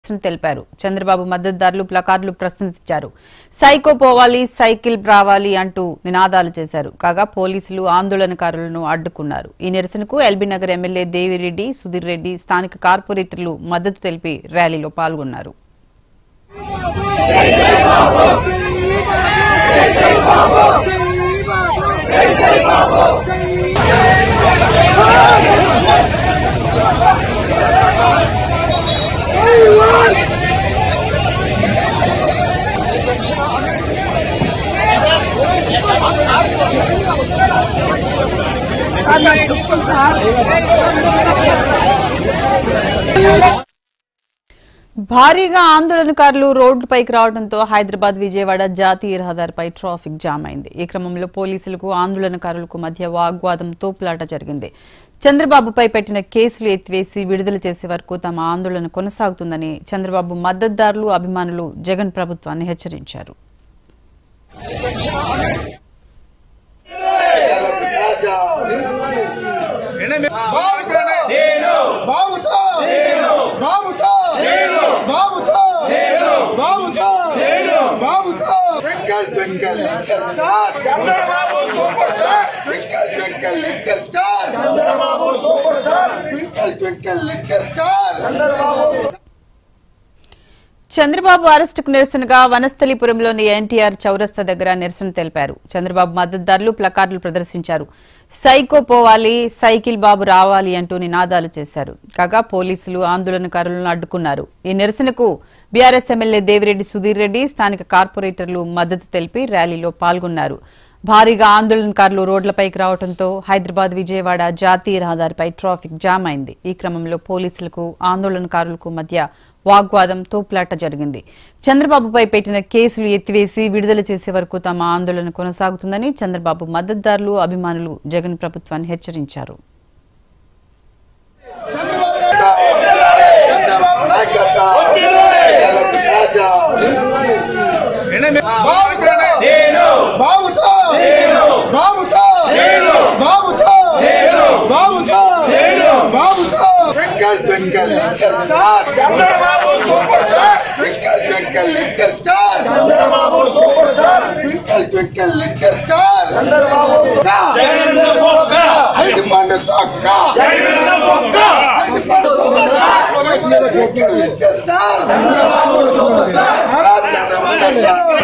తెలిపారు చంద్రబాబు మద్దతుదారులు ప్లకార్డులు ప్రశ్నించారు సైకో పోవాలి సైకిల్ రావాలి అంటూ నినాదాలు చేశారు కాగా పోలీసులు ఆందోళనకారులను అడ్డుకున్నారు ఈ నిరసనకు ఎల్బీ నగర్ ఎమ్మెల్యే దేవిరెడ్డి సుధీర్ రెడ్డి స్థానిక కార్పొరేటర్లు మద్దతు తెలిపి ర్యాలీలో పాల్గొన్నారు భారీగా ఆందోళనకారులు రోడ్డుపైకి రావడంతో హైదరాబాద్ విజయవాడ జాతీయ రహదారిపై ట్రాఫిక్ జామ్ అయింది ఈ క్రమంలో పోలీసులకు ఆందోళనకారులకు మధ్య వాగ్వాదం తోపులాట జరిగింది చంద్రబాబుపై పెట్టిన కేసులు ఎత్తివేసి విడుదల చేసే వరకు తమ ఆందోళన కొనసాగుతుందని చంద్రబాబు మద్దతుదారులు అభిమానులు జగన్ ప్రభుత్వాన్ని హెచ్చరించారు బాబుతో బాబుతో బాబుతో బాబుతో బాబుతో twinkle twinkle little star Chandrababu super star twinkle twinkle little star Chandrababu super star twinkle twinkle little star Chandrababu అరెస్టుకు నిరసనగా వనస్థలిపురంలోని ఎన్టీఆర్ చౌరస్తా దగ్గర నిరసన తెలిపారు చంద్రబాబు మద్దతుదారులు ప్లకార్డులు ప్రదర్శించారు సైకో పోవాలి సైకిల్ బాబు రావాలి అంటూ నినాదాలు చేశారు కాగా పోలీసులు ఆందోళనకారులను అడ్డుకున్నారు ఈ నిరసనకు బీఆర్ఎస్ ఎమ్మెల్యే దేవిరెడ్డి సుధీర్ రెడ్డి స్థానిక కార్పొరేటర్లు మద్దతు తెలిపి ర్యాలీలో పాల్గొన్నారు భారీగా ఆందోళనకారులు రోడ్లపైకి రావడంతో హైదరాబాద్ విజయవాడ జాతీయ రహదారిపై ట్రాఫిక్ జామ్ అయింది ఈ క్రమంలో పోలీసులకు ఆందోళనకారులకు మధ్య వాగ్వాదం తోపులాట జరిగింది చంద్రబాబుపై పెట్టిన కేసులు ఎత్తివేసి విడుదల చేసే వరకు తమ ఆందోళన కొనసాగుతుందని చంద్రబాబు మద్దతుదారులు అభిమానులు జగన్ ప్రభుత్వాన్ని హెచ్చరించారు చంద్రబాబు నాయకత్వం ఎలపి రాజా బాబుతో బాబుతో బాబుతో బాబుతో బాబుతో బాబుతో twinkle twinkle little star Chandrababu super star twinkle twinkle little star Chandrababu super star twinkle twinkle little star Chandrababu ఐదు మంది తొక్క ఐదు మంది twinkle little star Chandrababu super star Chandrababu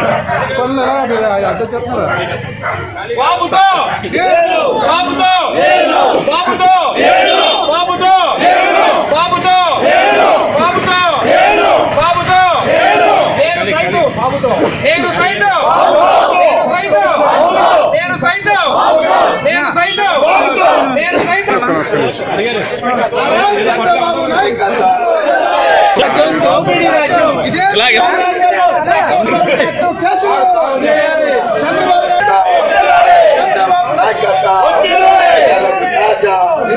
బాబుతో బాబుతో బాబుతో బాబుతో బాబుతో బాబుతో బాబుతో నేను సైతం నేను సైతం నేను సైతం నేను సైతం నేను సైతం చంద్రబాబు నాయకత్వం ఇదే చంద్రబాబు చంద్రబాబు నాయకత్వం ఎలపి రాజా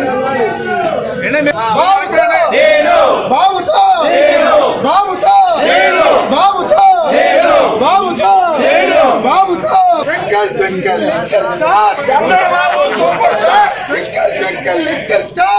బాబుతో బాబుతో బాబుతో బాబుతో బాబుతో twinkle twinkle little star Chandrababu super star twinkle twinkle little star